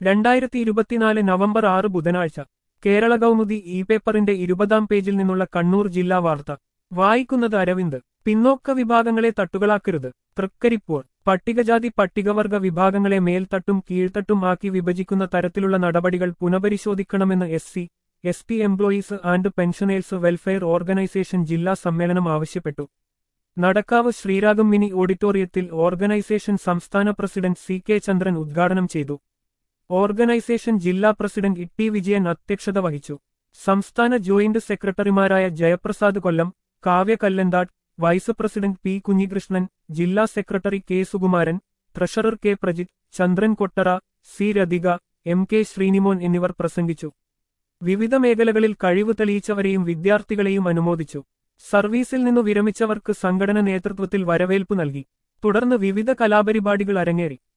രണ്ടായിരത്തി ഇരുപത്തിനാല് നവംബർ ആറ് ബുധനാഴ്ച കേരള കൗമുദി ഇ പേപ്പറിന്റെ ഇരുപതാം പേജിൽ നിന്നുള്ള കണ്ണൂർ ജില്ലാ വാർത്ത വായിക്കുന്നത് അരവിന്ദ് പിന്നോക്ക വിഭാഗങ്ങളെ തട്ടുകളാക്കരുത് തൃക്കരിപ്പോൾ പട്ടികജാതി പട്ടികവർഗ വിഭാഗങ്ങളെ മേൽത്തട്ടും കീഴ്ത്തട്ടും ആക്കി വിഭജിക്കുന്ന തരത്തിലുള്ള നടപടികൾ പുനഃപരിശോധിക്കണമെന്ന് S C S T employees and pensioners welfare organisation ജില്ലാ സമ്മേളനം ആവശ്യപ്പെട്ടു നടക്കാവ് ശ്രീരാഗം മിനി ഓഡിറ്റോറിയത്തിൽ ഓർഗനൈസേഷൻ സംസ്ഥാന പ്രസിഡന്റ് സി കെ ചന്ദ്രൻ ഉദ്ഘാടനം ചെയ്തു ഓർഗനൈസേഷൻ ജില്ലാ പ്രസിഡന്റ് ഇ വിജയൻ അധ്യക്ഷത വഹിച്ചു സംസ്ഥാന ജോയിന്റ് സെക്രട്ടറിമാരായ Jayaprasad Kollam Kavya Kallanthode vice president P Kunhikrishnan ജില്ലാ secretary K Sukumaran treasurer K Prajith Chandran Kottara C Rathika M K Sreenimon എന്നിവർ പ്രസംഗിച്ചു വിവിധ മേഖലകളിൽ കഴിവ് തെളിയിച്ചവരെയും വിദ്യാർത്ഥികളെയും അനുമോദിച്ചു സർവീസിൽ നിന്നു വിരമിച്ചവർക്ക് സംഘടന നേതൃത്വത്തിൽ വരവേൽപ്പ് നൽകി തുടർന്ന് വിവിധ കലാപരിപാടികൾ അരങ്ങേറി